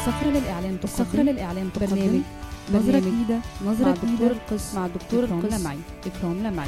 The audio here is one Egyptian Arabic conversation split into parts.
الصخرة للإعلام الصخرة للإعلام برنامج نظرة برنامج جديدة مع نظرة الدكتور جديدة القس مع الدكتور إكرام القس لمعي إكرام لمعي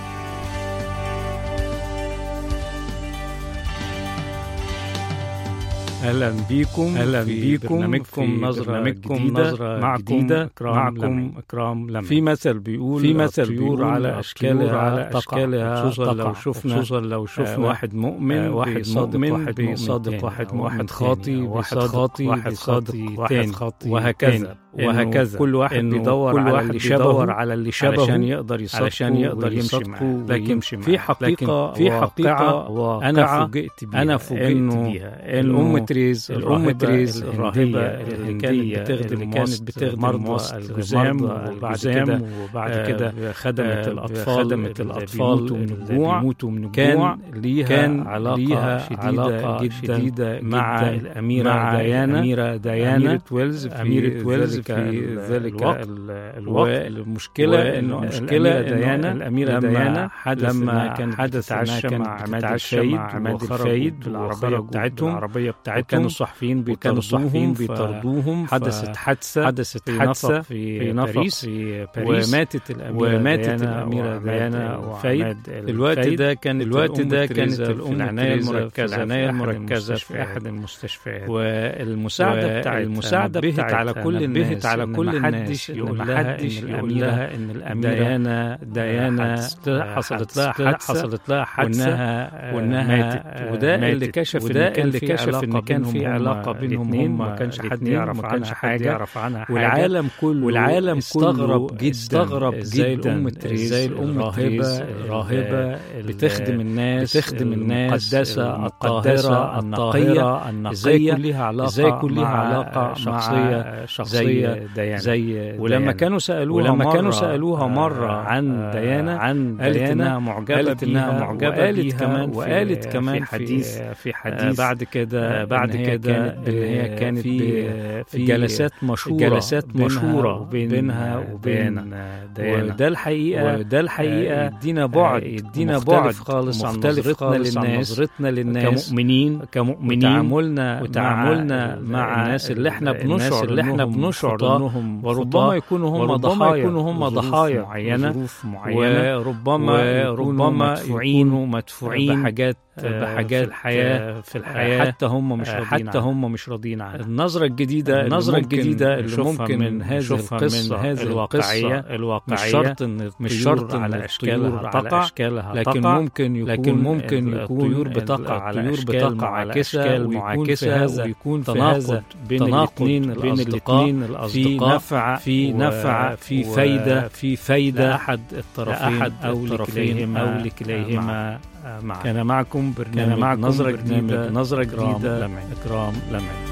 اهلا بيكم أهلاً في بيكم برنامجكم في نظرة برنامجكم جديدة نظرة معكم جديدة إكرام معكم لمعي. إكرام لمعي في مثل بيقول في مثل الطيور بيقول على أشكالها على تقع. أشكالها خصوصا لو تقع. شفنا خصوصا لو شفنا آه، واحد مؤمن آه، واحد بيصادق مؤمن واحد بيصادق مؤمن واحد تاني. مؤمن واحد تاني. خاطي واحد بيصادق خاطي واحد بيصادق خاطي واحد تاني. خاطي وهكذا تاني. وهكذا إنه كل واحد إنه بيدور كل على واحد اللي بيدور شبهه على اللي شبهه علشان يقدر يصادقه علشان يقدر ويمشي يصادقه معاه. لكن ويمشي في معاه. حقيقة لكن في حقيقة واقعة أنا واقعة فوجئت بيها أنا فوجئت إنه بيها الأم إنه تريز الأم الراهبة تريز الراهبة الهندية اللي كانت بتخدم اللي كانت بتخدم مرضى وسط الجزام مرضى وبعد الجزام كده وبعد آه، كده خدمت آه، الأطفال خدمت اللي الأطفال بيموتوا من اللي الجوع بيموتوا من الجوع كان ليها كان علاقة ليها شديدة علاقة جدا شديدة مع جداً الأميرة مع ديانا الأميرة ديانا أميرة ويلز في أميرة ويلز ذلك في ذلك الوقت الوقت والمشكلة إنه المشكلة الأميرة ديانا الأميرة لما ديانا حدث لما إنها كان حدث حدث إنها إنها كانت مع عماد بتتعشى الفايد مع عماد وخرجوا الفايد بالعربية وخرجوا بتاعتهم بالعربية بتاعتهم وكانوا الصحفيين وكانوا الصحفيين بيطردوهم بيطردوهم حدثت حادثة حدثت في حادثة نفق في في نفق باريس في باريس وماتت الأميرة وماتت ديانا الأميرة وعماد ديانا الفايد. وفايد الوقت الفايد. ده كانت الوقت الأم ده كانت تريزا في الأم العناية تريزا المركزة في العناية في أحد المركزة في المستشفيات. أحد المستشفيات والمساعدة بتاعتها المساعدة نبهت بتاعتها على كل نبهت الناس على إن كل محدش الناس يقول إن لها محدش إن يقول الأميرة لها إن الأميرة ديانا ديانا ديانا حصلت لها حادثة حادثة حصلت لها حادثة وإنها وإنها ماتت وده اللي ماتت. كشف وده إن كان اللي في كشف إن علاقة كان في بينهم علاقة هما بينهم الاتنين، هم ما كانش حد الاتنين، يعرف ما عنها كانش حد حاجة. يعرف عنها حاجة والعالم كله والعالم استغرب كله جدا استغرب ازاي جدا الام تريز ازاي الام الراهبه تريز الراهبه بتخدم الناس بتخدم الناس المقدسه المقدسه الطاهره النقيه النقيه ازاي ازاي يكون ليها علاقه ازاي يكون ليها مع علاقه شخصيه مع شخصيه زي ديانا زي ولما ديانا. كانوا سالوها ولما مرة كانوا سالوها آه، مره عن ديانا عن قالت ديانا انها معجبه قالت انها بيها معجبه وقالت بيها كمان وقالت في كمان في حديث في آه، حديث بعد كده آه، بعد إن هي كده كانت إن هي كانت في ب- في جلسات مشهوره جلسات بينها مشهوره وبين- بينها ديانا. وبين ديانا وده الحقيقه وده الحقيقه يدينا بعد يدينا مختلف بعد خالص عن مختلف نظرتنا خالص عن للناس نظرتنا للناس كمؤمنين كمؤمنين وتعاملنا وتعاملنا مع مع الناس اللي احنا الناس بنشعر اللي احنا إنهم بنشعر خطاة انهم وربما خطاة يكونوا هم وربما ضحايا يكونوا هم لظروف ضحايا معينة ظروف معينة وربما وربما مدفوعين يكونوا مدفوعين بحاجات بحاجات في الحياة في الحياة حتى هم مش راضيين حتى عنها. هم مش راضيين عنها النظرة الجديدة النظرة النظرة الجديدة الجديدة اللي اللي ممكن ممكن من هذه نشوفها القصة من هذه الواقعية القصة الواقعية مش شرط ان مش الطيور شرط على على اشكالها اشكالها على تقع اشكالها لكن تقع ممكن يكون لكن ممكن يكون الطيور بتقع على الطيور اشكال بتقع على معاكسة أشكال ويكون معاكسة في هذا ويكون في تناقض هذا بين تناقض الاثنين بين الأصدقاء الاثنين في الأصدقاء نفع في نفع في و- فايدة في فايدة لأحد الطرفين لأحد أو الطرفين لكليهما أو لكليهما معا. كان معكم برنامج كان معكم نظرة برنامج جديدة نظرة إكرام جديدة لمعي. إكرام لمعي